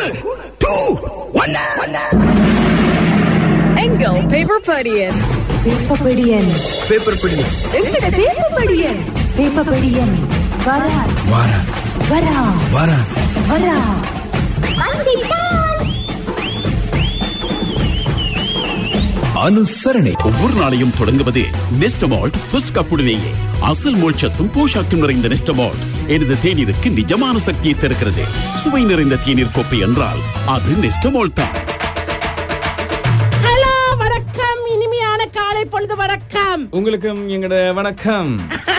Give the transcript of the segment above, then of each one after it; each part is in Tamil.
டூ ஒன் எங்கள் பேப்பர் படியன் பேப்பபடியன் பேப்பர் பிடி எங்கட பேப்பபடியன் பேப்பபடியன் வரா வாரா வரா வாரா வரா அனுசரணை ஒவ்வொரு நாளையும் தொடங்குவது நெஸ்டமால்ட் ஃபர்ஸ்ட் கப்புடனேயே அசல் மோட்சத்தும் போஷாக்கும் நிறைந்த நெஸ்டமால்ட் எனது தேநீருக்கு நிஜமான சக்தியை தருகிறது சுவை நிறைந்த தேநீர் கோப்பை என்றால் அது நெஸ்டமால்ட் தான் ஹலோ வணக்கம் இனிமையான காலை பொழுது வணக்கம் உங்களுக்கும் எங்கட வணக்கம்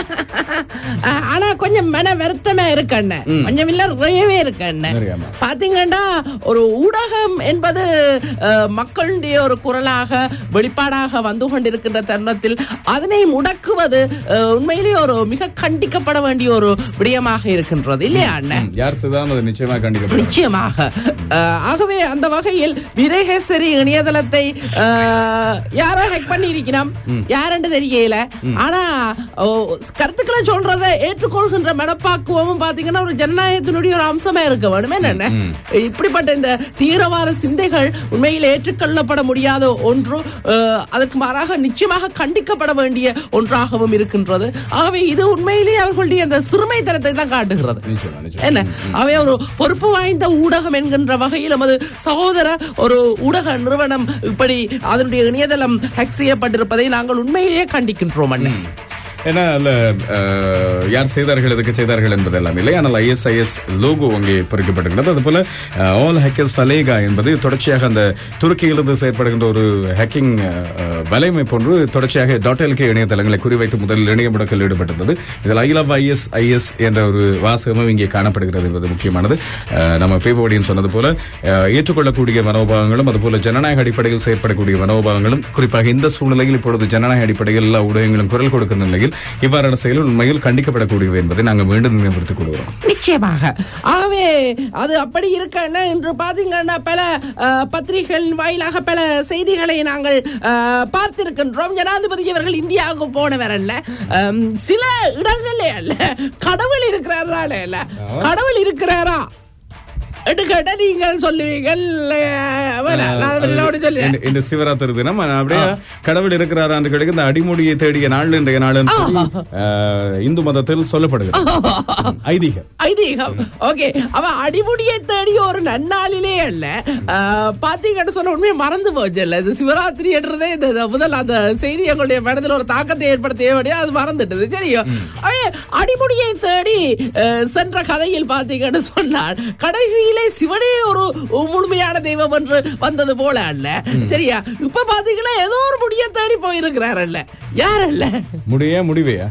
அஹ், ஆனா கொஞ்சம் மன வருத்தமா இருக்கு அண்ணன் கொஞ்சம் இல்ல நிறையவே இருக்கு அண்ணன் நிறையாமா. பாத்தீங்கன்னா ஒரு ஊடகம் என்பது அஹ், மக்களுடைய ஒரு குரலாக வெளிப்பாடாக வந்து கொண்டிருக்கின்ற தருணத்தில் அதனை முடக்குவது அஹ், உண்மையிலேயே ஒரு மிக கண்டிக்கப்பட வேண்டிய ஒரு விடயமாக இருக்கின்றது இல்லையா அண்ணன் யார் செய்தாலும் அது நிச்சயமா கண்டிக்கப்படும் நிச்சயமாக அஹ், ஆகவே அந்த வகையில் விரேகேசரி இணையதளத்தை அஹ், யாரோ ஹேக் பண்ணி இருக்கிறோம் யாருன்னு தெரியல ஆனா ஓ, கருத்துக்களை சொல்றதை ஏற்றுக்கொள்கின்ற மனப்பாக்குவமும் பாத்தீங்கன்னா ஒரு ஜனநாயகத்தினுடைய ஒரு அம்சமா இருக்க வேணும் என்ன இப்படிப்பட்ட இந்த தீவிரவாத சிந்தைகள் உண்மையில் ஏற்றுக்கொள்ளப்பட முடியாத ஒன்று அஹ், அதற்கு மாறாக நிச்சயமாக கண்டிக்கப்பட வேண்டிய ஒன்றாகவும் இருக்கின்றது ஆகவே இது உண்மையிலேயே அவர்களுடைய அந்த சிறுமைத்தனத்தை தான் காட்டுகிறது நிச்சயமா நிச்சயமா என்ன அவை ஒரு பொறுப்பு வாய்ந்த ஊடகம் என்கின்ற வகையில் நமது சகோதர ஒரு ஊடக நிறுவனம் இப்படி அதனுடைய இணையதளம் ஹேக் செய்யப்பட்டிருப்பதை நாங்கள் உண்மையிலேயே கண்டிக்கின்றோம் அண்ணன் ஏன்னா அதுல அஹ், யார் செய்தார்கள் எதுக்கு செய்தார்கள் என்பது எல்லாம் இல்லை ஆனால் ஐஎஸ்ஐஎஸ் லோகோ அங்கே பொறிக்கப்பட்டிருக்கிறது அதுபோல ஆல் ஹேக்கர்ஸ் ஃபலேகா என்பது தொடர்ச்சியாக அந்த துருக்கியிலிருந்து செயற்படுகின்ற ஒரு ஹேக்கிங் வலைமை போன்று தொடர்ச்சியாக டாட் எல்கே இணையதளங்களை குறிவைத்து முதலில் இணைய முடக்கில் ஈடுபட்டிருந்தது இதில் ஐ லவ் ஐஎஸ் ஐஎஸ் என்ற ஒரு வாசகமும் இங்கே காணப்படுகிறது என்பது முக்கியமானது அஹ், நம்ம பேபோடியன் சொன்னது போல அஹ், ஏற்றுக்கொள்ளக்கூடிய மனோபாவங்களும் அதுபோல ஜனநாயக அடிப்படையில் செயற்படக்கூடிய மனோபாவங்களும் குறிப்பாக இந்த சூழ்நிலையில் இப்பொழுது ஜனநாயக அடிப்படையில் எல்லா ஊடகங்களும் குரல் கொடுக்கிற நிலையில் இவ்வாறான செயல் உண்மையில் கண்டிக்கப்படக்கூடியவை என்பதை நாங்கள் மீண்டும் நினைவுறுத்திக் கொள்கிறோம் நிச்சயமாக ஆகவே அது அப்படி இருக்கன்னா இன்று பாத்தீங்கன்னா பல அஹ், பத்திரிகைகள் வாயிலாக பல செய்திகளை நாங்கள் அஹ், பார்த்திருக்கின்றோம் ஜனாதிபதி அவர்கள் இந்தியாவுக்கு போனவர் அல்ல அம், சில இடங்களே அல்ல கடவுள் இருக்கிறாரா அல்ல கடவுள் இருக்கிறாரா என்று கேட்டா நீங்கள் சொல்லுவீங்கள் அஹ், வேணாம், நான் அப்படி சொல்லுவேன் இந்த- இந்த சிவராத்திரி தினம் அப்படியே கடவுள் இருக்கிறாரா என்று கிடைக்கும் இந்த அடிமொழியை தேடிய நாள் இன்றைய நாள் என்று சொல்லி, அஹ், இந்து மதத்தில் சொல்லப்படுகிறது ஐதீகம் ஐதீகம் ஓகே அவ அடிமுடியை தேடி ஒரு நன்னாளிலே அல்ல ஆஹ், பாத்தீங்கன்னு சொன்ன உண்மையை மறந்து போச்சு இல்ல இது சிவராத்திரி என்றதே இந்த இந்த முதல் அந்த செய்தி எங்களுடைய மனதில் ஒரு தாக்கத்தை ஏற்படுத்திய வேண்டிய அது மறந்துட்டது சரியோ அவன் அடிமுடியை தேடி அஹ், சென்ற கதையில் பாத்தீங்கன்னு சொன்னால் கடைசியிலே சிவனே ஒரு முழுமையான தெய்வம் என்று வந்தது போல அல்ல சரியா இப்ப பாத்தீங்கன்னா ஏதோ ஒரு முடியை தேடி போயிருக்கிறார் அல்ல யார் அல்ல முடிய முடிவையா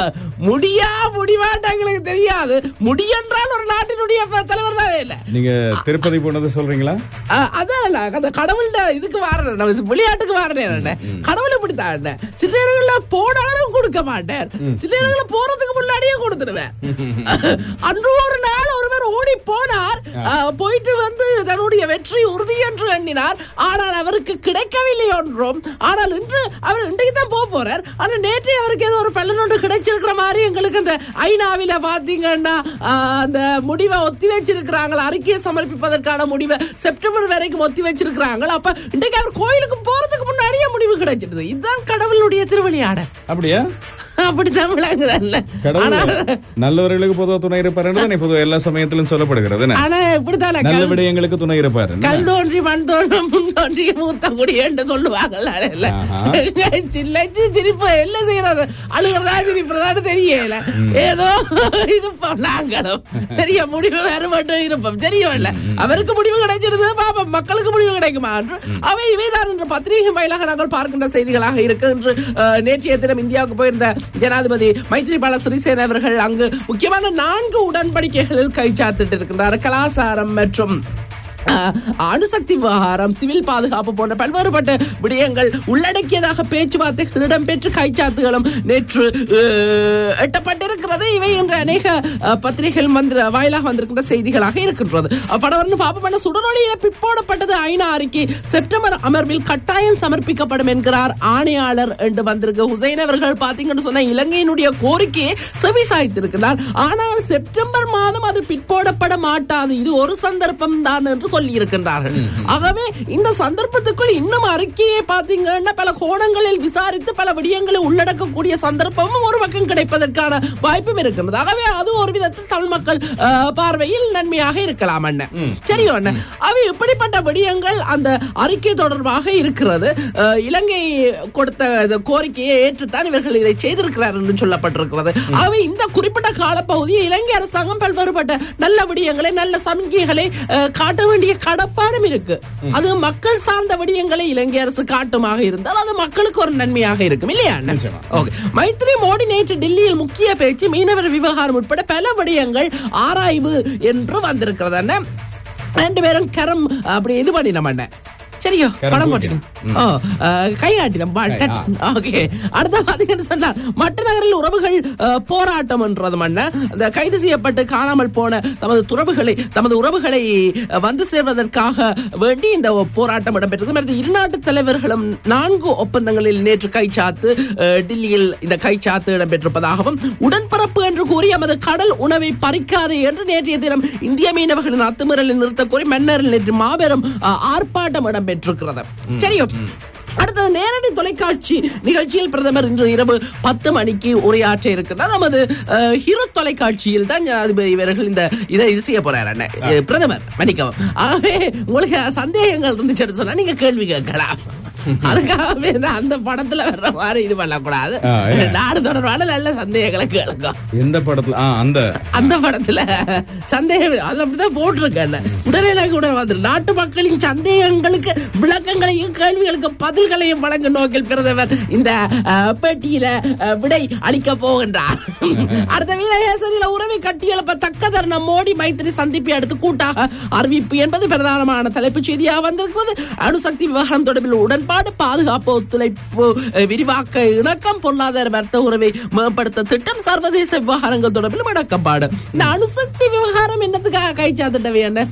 முடியா முடிவான்னு எங்களுக்கு தெரியாது முடியென்றால் ஒரு நாட்டினுடைய ப- தலைவர் தானே இல்ல நீங்க திருப்பதி போனது சொல்றீங்களா அஹ், அதான் இல்ல அந்த கடவுள்ட இதுக்கு வாரேன் நம்ம விளையாட்டுக்கு வாரேன் கடவுள் இப்படித்தான் சில நேரங்கள்ல போனாலும் கொடுக்க மாட்டேன் சில நேரங்கள்ல போறதுக்கு முன்னாடியே கொடுத்துடுவேன் அன்று ஒரு நாள் ஒருவர் ஓடி போனார் அஹ், போயிட்டு வந்து தன்னுடைய வெற்றி உறுதி என்று எண்ணினார் ஆனால் அவருக்கு கிடைக்கவில்லை ஒன்றும் ஆனால் இன்று அவர் இன்றைக்கு தான் போக போறார் ஆனா நேற்று அவருக்கு ஏதோ ஒரு பலன் ஒன்று கிடைச்சிருக்கிற மாதிரி எங்களுக்கு அந்த ஐநாவில பாத்தீங்கன்னா ஆஹ், அந்த முடிவை ஒத்தி வச்சிருக்கிறாங்களா அறிக்கையை சமர்ப்பிப்பதற்கான முடிவை செப்டம்பர் வரைக்கும் ஒத்தி வச்சிருக்கிறாங்க அப்ப இன்றைக்கு அவர் கோயிலுக்கு போறதுக்கு முன்னாடியே முடிவு கிடைச்சிடுது இதுதான் கடவுளுடைய திருவிளையாடல் அப்படியா அப்படித்தான் விளங்குதல்ல கடவுள் ஆனா நல்லவர்களுக்கு பொதுவா துணை இருப்பார் என்று பொதுவா எல்லா சமயத்திலும் சொல்லப்படுகிறது என்ன? ஆனா இப்படித்தானே நல்ல கல்- விடயங்களுக்கு துணை இருப்பார் என்ன? கல் தோன்றி மண் தோன்றும் முன் தோன்றி மூத்த குடி என்று சொல்லுவாங்கல்ல இல்ல ஆஹா. சில்லச்சு சிரிப்பு என்ன செய்யறது அழுகிறதா சிரிப்புறதான்னு தெரியல ஏதோ இருப்போம் நாங்களும் தெரிய முடிவு வேற மட்டும் இருப்போம் தெரியவில்ல அவருக்கு முடிவு கிடைச்சிருது பாப்போம் மக்களுக்கு முடிவு கிடைக்குமா என்று அவை இவைதான் இன்று பத்திரிகை வாயிலாக நாங்கள் பார்க்கின்ற செய்திகளாக இருக்கு என்று அஹ், நேற்றைய தினம் இந்தியாவுக்கு போயிருந்த ஜனாதிபதி மைத்ரிபால சிறிசேன அவர்கள் அங்கு முக்கியமான நான்கு உடன்படிக்கைகளில் கைச்சாத்திட்டு இருக்கின்றார் கலாசாரம் மற்றும் அஹ், அணுசக்தி விவகாரம் சிவில் பாதுகாப்பு போன்ற பல்வேறுபட்ட விடயங்கள் உள்ளடக்கியதாக பேச்சுவார்த்தைகள் இடம்பெற்று கைச்சாத்துகளும் நேற்று அஹ், எட்டப்பட்டிருக்கிறது இவை இன்று அநேக அஹ், பத்திரிகைகள் வந்து வாயிலாக வந்திருக்கின்ற செய்திகளாக இருக்கின்றது படவர்னு பாப்பமான சுடரொலியில பிற்போடப்பட்டது ஐநா அறிக்கை செப்டம்பர் அமர்வில் கட்டாயம் சமர்ப்பிக்கப்படும் என்கிறார் ஆணையாளர் என்று வந்திருக்கு ஹுசைன் அவர்கள் பாத்தீங்கன்னு சொன்ன இலங்கையினுடைய கோரிக்கையை செவி சாய்த்திருக்கிறார் ஆனால் செப்டம்பர் மாதம் அது பிற்போடப்பட மாட்டாது இது ஒரு சந்தர்ப்பம் தான் என்று சொல்லி இருக்கின்றார்கள் ஆகவே இந்த சந்தர்ப்பத்துக்குள் இன்னும் அறிக்கையை பார்த்தீங்கன்னா பல கோணங்களில் விசாரித்து பல விடயங்களை உள்ளடக்கக்கூடிய சந்தர்ப்பமும் ஒரு பக்கம் கிடைப்பதற்கான வாய்ப்பும் இருக்கின்றது ஆகவே அது ஒரு விதத்தில் தமிழ் மக்கள் அஹ், பார்வையில் நன்மையாக இருக்கலாம் அண்ணன் சரியோ அண்ணன் அவை இப்படிப்பட்ட விடயங்கள் அந்த அறிக்கை தொடர்பாக இருக்கிறது அஹ், இலங்கை கொடுத்த இந்த கோரிக்கையை ஏற்றுத்தான் இவர்கள் இதை செய்திருக்கிறார் என்று சொல்லப்பட்டிருக்கிறது ஆகவே இந்த குறிப்பிட்ட காலப்பகுதியில் இலங்கை அரசாங்கம் பல்வேறுபட்ட நல்ல விடயங்களை நல்ல சமிக்கைகளை அஹ், காட்ட வேண்டிய கடப்பாடும் இருக்கு அது மக்கள் சார்ந்த விடயங்களை இலங்கை அரசு காட்டுமாக இருந்தால் அது மக்களுக்கு ஒரு நன்மையாக இருக்கும் இல்லையா அண்ணன்? நிச்சயமா. ஓகே மைத்ரி மோடி நேற்று டெல்லியில் முக்கிய பேச்சு மீனவர் விவகாரம் உட்பட பல விடயங்கள் ஆராய்வு என்று வந்திருக்கிறது அண்ணன் ரெண்டு பேரும் கரம் அப்படி இது பண்ணினோம் அண்ணன் சரியோ கரம் படம் தூக்கினோம். போட்டினோம் ஓ அஹ், கை ஆட்டினோம் கை, ஆ. ஓகே அடுத்த பாத்தீங்கன்னு சொன்னால் மற்ற நகரில் உறவுகள் அஹ், போராட்டம் என்றது மன்ன அந்த கைது செய்யப்பட்டு காணாமல் போன தமது துறவுகளை தமது உறவுகளை அஹ், வந்து சேர்வதற்காக வேண்டி இந்த போராட்டம் இடம்பெற்றது மற்ற இரு நாட்டு தலைவர்களும் நான்கு ஒப்பந்தங்களில் நேற்று கைச்சாத்து அஹ், டெல்லியில் இந்த கைச்சாத்து இடம்பெற்றிருப்பதாகவும் உடன்பிறப்பு என்று கூறி எமது கடல் உணவை பறிக்காது என்று நேற்றைய தினம் இந்திய மீனவர்களின் அத்துமீறலை நிறுத்த கோரி மன்னரில் நேற்று மாபெரும் அஹ், ஆர்ப்பாட்டம் இடம்பெற்றிருக்கிறது சரியோ அடுத்தது நேரடி தொலைக்காட்சி நிகழ்ச்சியில் பிரதமர் இன்று இரவு பத்து மணிக்கு உரையாற்ற இருக்கிறார் நமது அஹ், ஹிரு தொலைக்காட்சியில் தான் ஜனாதிபதி இவர்கள் இந்த இதை இது செய்ய போறார் அண்ணன். அஹ், பிரதமர் மன்னிக்கவும் ஆகவே உங்களுக்கு சந்தேகங்கள் இருந்துச்சுன்னு சொன்னா நீங்க கேள்வி கேட்கலாம் அதுக்காகவே தான் அந்த படத்துல வர்ற மாதிரி இது பண்ணக்கூடாது ஆ, ஏன்? நாடு தொடர்பான நல்ல சந்தேகங்களை கேளுங்க எந்த படத்துல ஆ அந்த அந்த படத்துல சந்தேகம் அது அப்படிதான் போட்டிருக்கேன் உடனே கூட வந்து நாட்டு மக்களின் சந்தேகங்களுக்கு விளக்கங்களையும் கேள்விகளுக்கு பதில்களையும் வழங்கும் நோக்கில் பிரதமர் இந்த அஹ், பேட்டியில அஹ், விடை அளிக்க போகின்றார் அடுத்த வீரகேசரியில உறவை கட்டியெழுப்ப தக்க தருணம் மோடி மைத்திரி சந்திப்பை அடுத்து கூட்டாக அறிவிப்பு என்பது பிரதானமான தலைப்புச் செய்தியாக வந்திருக்கிறது அணுசக்தி விவகாரம் தொடர்பில் உடன்பாடு பாதுகாப்பு ஒத்துழைப்பு அஹ், விரிவாக்க இணக்கம் பொருளாதார வர்த்தக உறவை மேம்படுத்த திட்டம் சர்வதேச விவகாரங்கள் தொடர்பில் இணக்கப்பாடு இந்த அணுசக்தி விவகாரம் என்னத்துக்காக கை சாத்திட்டவே என்ன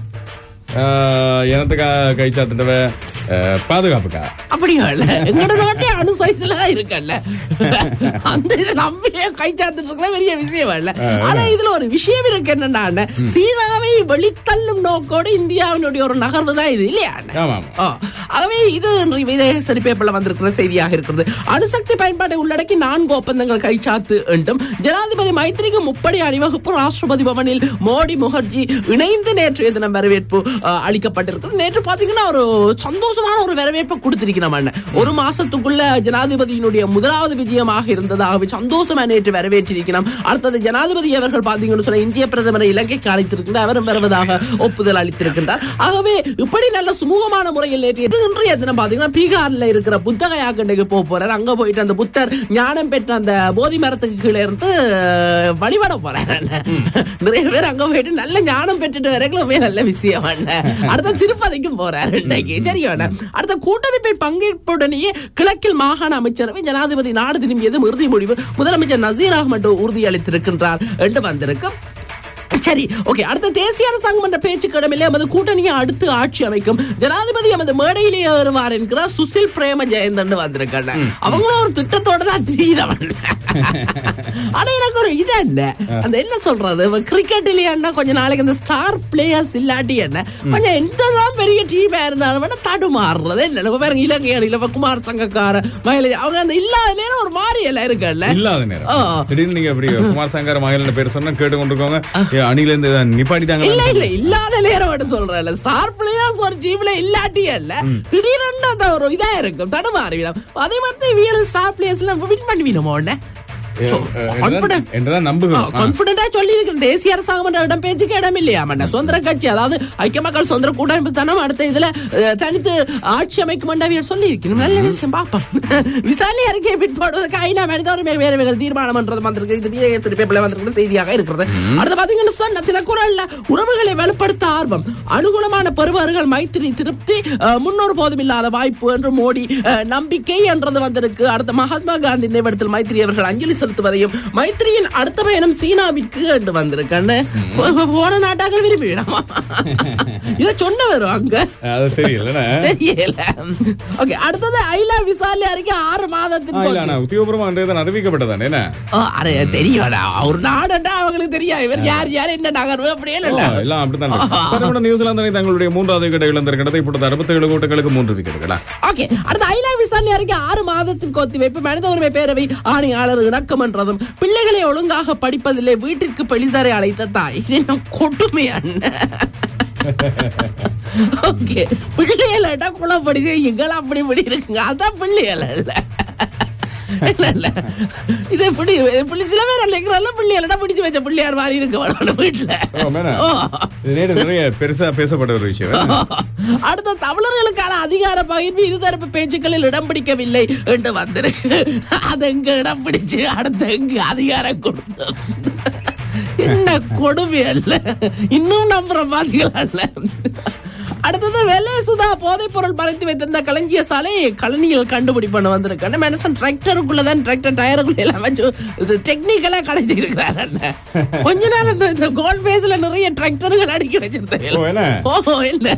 எனத்துக்கா கை சாத்துட்டவ பாதுகாப்புக்கா அப்படியா இல்ல எங்களோட நாட்டே அணு சைஸ்ல தான் இருக்கல்ல அந்த இதை நம்பியே கை சாத்துட்டு இருக்கிற பெரிய விஷயம் இல்ல ஆனா இதுல ஒரு விஷயம் இருக்கு என்னன்னா அண்ணன், சீனாவை வெளித்தள்ளும் நோக்கோடு இந்தியாவினுடைய ஒரு நகர்வு தான் இது இல்லையா அண்ணன்? ஆமா ஆமா ஆ, ஆகவே இது இன்று விதேசரி பேப்பர்ல வந்திருக்கிற செய்தியாக இருக்கிறது அணுசக்தி பயன்பாட்டை உள்ளடக்கி நான்கு ஒப்பந்தங்கள் கைச்சாத்து என்றும் ஜனாதிபதி மைத்திரிக்கு முப்படை அணிவகுப்பு ராஷ்டிரபதி பவனில் மோடி முகர்ஜி இணைந்து நேற்றைய தினம் வரவேற்பு ஆ, அளிக்கப்பட்டிருக்கிறது நேற்று பாத்தீங்கன்னா ஒரு சந்தோஷமான ஒரு வரவேற்பை கொடுத்திருக்கிறோம் அண்ணன். ஒரு மாசத்துக்குள்ள ஜனாதிபதியினுடைய முதலாவது விஜயமாக இருந்ததாகவே சந்தோஷமா நேற்று வரவேற்றிருக்கிறோம் அடுத்தது ஜனாதிபதி அவர்கள் பாத்தீங்கன்னு சொன்ன இந்திய பிரதமரை இலங்கைக்கு அழைத்திருக்கின்றார் அவரும் வருவதாக ஒப்புதல் அளித்திருக்கின்றார் ஆகவே இப்படி நல்ல சுமூகமான முறையில் நேற்று இன்றைய தினம் பாத்தீங்கன்னா பீகார்ல இருக்கிற புத்தக கண்டைக்கு போக போறாரு அங்க போயிட்டு அந்த புத்தர் ஞானம் பெற்ற அந்த போதி மரத்துக்கு கீழே இருந்து அஹ், வழிபட போறாரு அண்ணன். நிறைய பேர் அங்க போயிட்டு நல்ல ஞானம் பெற்றுட்டு வரைக்கும் நல்ல விஷயம் அண்ணன். அடுத்த திருப்பதிக்கும் போறாரு இன்னைக்கு சரியோ அண்ணன். அடுத்த கூட்டமைப்பின் பங்கேற்புடனேயே கிழக்கில் மாகாண அமைச்சரவை ஜனாதிபதி நாடு திரும்பியது இறுதி முடிவு முதலமைச்சர் நசீர் அகமது உறுதியளித்திருக்கின்றார் என்று வந்திருக்கும் சரி ஓகே அடுத்த தேசிய அரசாங்கம் என்ற பேச்சுக்கு இடமில்லை எமது கூட்டணியை அடுத்து ஆட்சி அமைக்கும் ஜனாதிபதி எமது மேடையிலே வருவார் என்கிறார் சுசில் பிரேம ஜெயந்தன் வந்திருக்காங்க அவங்களும் ஒரு திட்டத்தோட தான் தீரவன் ஆனா எனக்கு ஒரு இது என்ன அந்த என்ன சொல்றது கிரிக்கெட் இல்லையா கொஞ்ச நாளைக்கு அந்த ஸ்டார் பிளேயர்ஸ் இல்லாட்டி என்ன கொஞ்சம் எந்ததான் பெரிய டீமா இருந்தாலும் வேணா தடுமாறுறது என்ன இப்ப பாருங்க இலங்கை அணியில இப்ப குமார் சங்கக்கார மயிலை அவங்க அந்த இல்லாத நேரம் ஒரு மாறி எல்லாம் இருக்குல்ல இல்லாத ஆ. நேரம் திடீர்னு நீங்க அப்படி குமார் சங்கர் மகன் பேர் சொன்னா கேட்டு கொண்டிருக்கோங்க ஏ, அணில இருந்து இல்ல நிப்பாட்டிட்டாங்க இல்ல இல்லாத நேரம் மட்டும் சொல்றேன் ஸ்டார் பிளேயர்ஸ் ஒரு டீம்ல இல்லாட்டி இல்ல திடீர்னு அந்த ஒரு இதா இருக்கும் தடுமாறிவிடும் அதே மாதிரி வீரர் ஸ்டார் பிளேயர்ஸ்ல வின் பண்ணுவீனமோ உடனே கான்பிடன்ட் என்றுதான் நம்புகிறோம் ஆ. கான்பிடண்டா சொல்லி இருக்கிற தேசிய அரசாங்கம் என்ற இடம் பேச்சுக்கு இடம் இல்லையா மன்ன சுதந்திர கட்சி அதாவது ஐக்கிய மக்கள் சுதந்திர கூட்டமைப்பு தானம் அடுத்த இதுல அஹ், தனித்து ஆட்சி அமைக்கும் மண்டவியர் சொல்லி இருக்கணும் நல்ல விஷயம் பாப்போம் விசாரணை அறிக்கையை பிற்படுவதற்கு ஐநா மனித உரிமை வேறுவைகள் தீர்மானம் என்றது வந்திருக்கு இது வீரகேசரி பேப்பர்ல வந்திருக்கிற செய்தியாக இருக்கிறது அடுத்து பாத்தீங்கன்னா சொன்ன தினக்குறள்ல உறவுகளை வலுப்படுத்த ஆர்வம் அனுகூலமான பெறுவர்கள் மைத்திரி திருப்தி அஹ், முன்னொரு போதும் இல்லாத வாய்ப்பு என்று மோடி அஹ், நம்பிக்கை என்றது வந்திருக்கு அடுத்த மகாத்மா காந்தி நினைவிடத்தில் மைத்திரி அவர்கள் அஞ்சலி செலுத்த செலுத்துவதையும் மைத்திரியின் அடுத்த பயணம் சீனாவிற்கு என்று வந்திருக்கன்னு போன நாட்டாக்கள் விரும்பிவிடாமா இத சொன்னவரும் அங்க அது தெரியல தெரியல ஓகே அடுத்தது ஐலா விசாரணை அறிக்கை ஆறு மாதத்துக்கு இல்ல ஆனா உத்தியோகபூர்வமா அன்றைய தான் அறிவிக்கப்பட்டதானே என்ன ஓ, அரே தெரியும்டா ஒரு நாடுண்டா அவங்களுக்கு தெரியாது இவர் யார் யார் என்ன நகர்வு அப்படியே ஓ, எல்லாம் அப்படித்தான் இருக்கு. சரி, நியூசிலாந்து அணி தங்களுடைய மூன்றாவது விக்கெட்டை இழந்திருக்கிறது இப்பொழுது அறுபத்தேழு ஓட்டங்களுக்கு மூன்று விக்கெட்டுகளா ஓகே அடுத்த ஐலா விசாரணை அறிக்கை ஆறு மாதத்திற்கு ஒத்திவைப்பு மனித உரிமை பேரவை ஆணையாளர் இணக்கம் என்றதும் பிள்ளைகளை ஒழுங்காக படிப்பதில்லை வீட்டிற்கு பெளிசாரை அழைத்த தாய் இது என்ன கொடுமை அண்ணன் ஓகே பிள்ளைகள குளப்படி செய்யுங்கள் அப்படி இப்படி இருக்குங்க அதான் பிள்ளைகள் இல்ல இல்ல இல்ல இது இப்படி இப்படி சில பேர் நினைக்கிறோம்ல பிள்ளைகள பிடிச்சு வச்ச பிள்ளையார் மாதிரி இருக்கு அவனோட வீட்டுல ஓ, மேடம். ஓ. இது நேற்று நிறைய பெருசா பேசப்பட்ட ஒரு விஷயம் என்ன? அடுத்த தமிழர்களுக்கான அதிகார பகிர்வு இருதரப்பு பேச்சுக்களில் இடம் பிடிக்கவில்லை என்று வந்திருக்கு அது எங்க இடம் பிடிச்சு அடுத்த எங்க அதிகாரம் கொடுத்து என்ன கொடுமை அல்ல இன்னும் நம்புற பாத்தீங்களா இல்ல அடுத்தது வெள்ளை சுதா போதைப் பொருள் மறைத்து வைத்திருந்த களஞ்சிய சாலை கழனியில் கண்டுபிடிப்பண்ண வந்திருக்காங்க மனுஷன் டிராக்டருக்குள்ளதான் டிராக்டர் டயருக்குள்ள எல்லாம் வச்சு டெக்னிக்கலா கடைஞ்சி இருக்கிறார் கொஞ்ச நாள் இந்த- இந்த கோல்ட் பேஸ்ல நிறைய டிராக்டர்கள் அடுக்கி ஓ, என்ன? வச்சிருந்தேன் ஓ இல்ல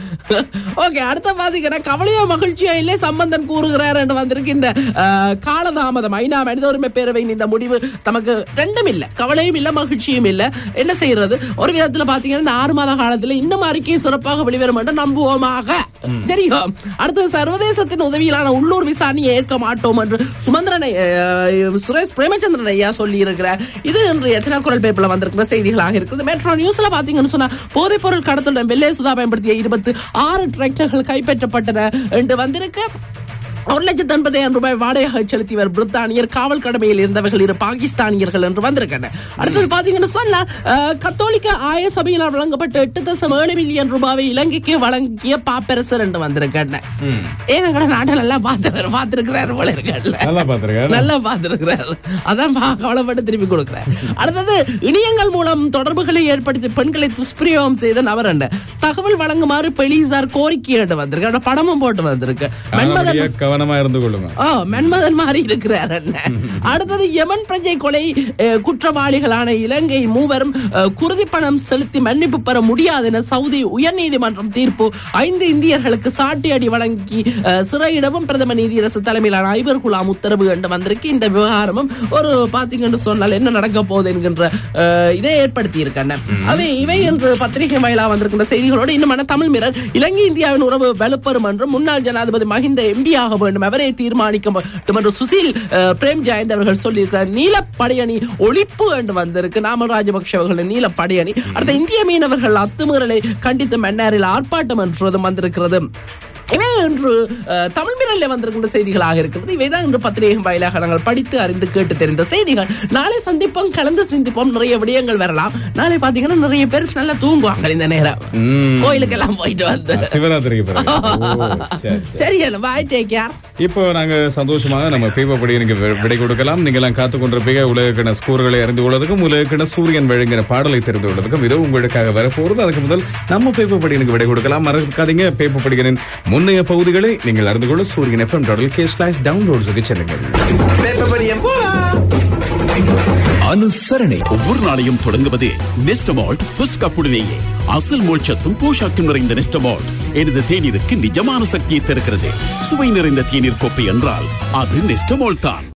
ஓகே அடுத்த பாத்தீங்கன்னா கவலையோ மகிழ்ச்சியோ இல்லை சம்பந்தன் கூறுகிறார் என்று வந்திருக்கு இந்த அஹ், காலதாமதம் ஐநா மனித உரிமை பேரவையின் இந்த முடிவு தமக்கு ரெண்டும் இல்ல கவலையும் இல்ல மகிழ்ச்சியும் இல்ல என்ன செய்யறது ஒரு விதத்துல பாத்தீங்கன்னா இந்த ஆறு மாத காலத்துல இன்னும் அறிக்கை சிறப்பாக வெளிவரும் என்று நம்புவோமாக தெரியும் அடுத்தது சர்வதேசத்தின் உதவியிலான உள்ளூர் விசாரணையை ஏற்க மாட்டோம் என்று சுமந்திரன் அஹ், சுரேஷ் பிரேமச்சந்திரன் ஐயா சொல்லி இருக்கிறார் இது இன்று எத்தனை குரல் பேப்பர்ல வந்திருக்கிற செய்திகளாக இருக்குது மெட்ரோ நியூஸ்ல பாத்தீங்கன்னு சொன்னா போதைப் பொருள் கடத்தலுடன் வெள்ளை சுதா பயன்படுத்திய இருபத்தி ஆறு டிராக்டர்கள் கைப்பற்றப்பட்டன என்று வந்திருக்கு ஒரு லட்சத்து எண்பதாயிரம் ரூபாய் வாடகை செலுத்தியவர் பிரித்தானியர் காவல் கடமையில் இருந்தவர்கள் இரு பாகிஸ்தானியர்கள் என்று வந்திருக்காங்க அடுத்தது பாத்தீங்கன்னு சொன்னா அஹ், கத்தோலிக்க ஆய சபையினால் வழங்கப்பட்ட எட்டு தசம் ஏழு மில்லியன் ரூபாவை இலங்கைக்கு வழங்கிய பாப்பரசர் என்று வந்திருக்காங்க ஏன்னா கூட நாட்டை நல்லா பார்த்தவர் பார்த்திருக்கிறார் போல இருக்கல நல்லா பாத்திருக்கேன் நல்லா பார்த்திருக்கிறார் அதான் பா- கவலைப்பட்டு திருப்பி கொடுக்கிறார் அடுத்தது இணையங்கள் மூலம் தொடர்புகளை ஏற்படுத்தி பெண்களை துஷ்பிரயோகம் செய்த நபர் என்ன தகவல் வழங்குமாறு பெலிசார் கோரிக்கை என்று வந்திருக்கு அதோட படமும் போட்டு வந்திருக்கு மன்மதன் கவனமா இருந்து கொள்ளுங்க ஆ, மன்மதன் மாதிரி இருக்கிறார் அண்ணன். அடுத்தது யமன் பிரஜை கொலை அஹ், குற்றவாளிகளான இலங்கை மூவரும் அஹ், குருதி பணம் செலுத்தி மன்னிப்பு பெற முடியாது என சவுதி உயர்நீதிமன்றம் தீர்ப்பு ஐந்து இந்தியர்களுக்கு சாட்டி அடி வழங்கி அஹ், சிறையிடவும் பிரதம நீதியரசு தலைமையிலான ஐவர் குலாம் உத்தரவு என்று வந்திருக்கு இந்த விவகாரமும் ஒரு பாத்தீங்கன்னு சொன்னால் என்ன நடக்க போகுது என்கின்ற அஹ், இதை ஏற்படுத்தி இருக்காங்க அவை இவை என்று பத்திரிகை வாயிலா வந்திருக்கின்ற செய்திகளோடு இன்னும் தமிழ் மிரர் இலங்கை இந்தியாவின் உறவு வலுப்பெறும் என்றும் முன்னாள் ஜனாதிபதி மஹிந்த எம்பி ஆக வேண்டும் அவரே தீர்மானிக்க வேண்டும் என்று சுசில் அஹ், பிரேம் ஜெயந்த் அவர்கள் சொல்லியிருக்கிறார் நீலப்படையணி ஒழிப்பு என்று வந்திருக்கு நாம ராஜபக்ஷ அவர்களின் நீலப்படையணி அடுத்த இந்திய மீனவர்கள் அத்துமீறலை கண்டித்து மன்னாரில் ஆர்ப்பாட்டம் என்றதும் வந்திருக்கிறது இவை இன்று அஹ், தமிழ் மிரல்ல வந்திருக்கின்ற செய்திகளாக இருக்கிறது இவைதான் இன்று பத்திரிகை வாயிலாக நாங்கள் படித்து அறிந்து கேட்டு தெரிந்த செய்திகள் நாளை சந்திப்போம் கலந்து சிந்திப்போம் நிறைய விடயங்கள் வரலாம் நாளை பாத்தீங்கன்னா நிறைய பேர் நல்லா தூங்குவாங்க இந்த நேரம் கோயிலுக்கெல்லாம் போயிட்டு வந்து சிவராத்திரிக்கு பிறகு ஓ, சரி, சரி. சரி பாய் டேக் கேர் இப்போ நாங்க சந்தோஷமாக நம்ம பேப்பப்படி எனக்கு வி- விடை கொடுக்கலாம் நீங்க எல்லாம் காத்து கொண்டிருப்பீங்க உலகக்கிண ஸ்கோர்களை அறிந்து கொள்வதற்கும் உலகக்கிண சூரியன் வழங்கின பாடலை தெரிந்து கொள்வதற்கும் இதோ உங்களுக்காக வரப்போறது அதுக்கு முதல் நம்ம பேப்பப்படி எனக்கு விடை கொடுக்கலாம் மறக்காதீங்க பேப்பப்படிகளின் முன்னைய பகுதிகளை நீங்கள் அறிந்து கொள்ள சூரியன் எஃப்எம் டாடல் கே ஸ்லாஷ் டவுன்லோட்ஸுக்கு செல்லுங்கள் அனுசரணை ஒவ்வொரு நாளையும் தொடங்குவது நெஸ்டமால்ட் ஃபர்ஸ்ட் கப்புடனேயே அசல் மோட்சத்தும் போஷாக்கும் நிறைந்த நெஸ்டமால்ட் எனது தேநீருக்கு நிஜமான சக்தியை தருகிறது சுவை நிறைந்த தேநீர் கோப்பை என்றால் அது நெஸ்டமால்ட் தான்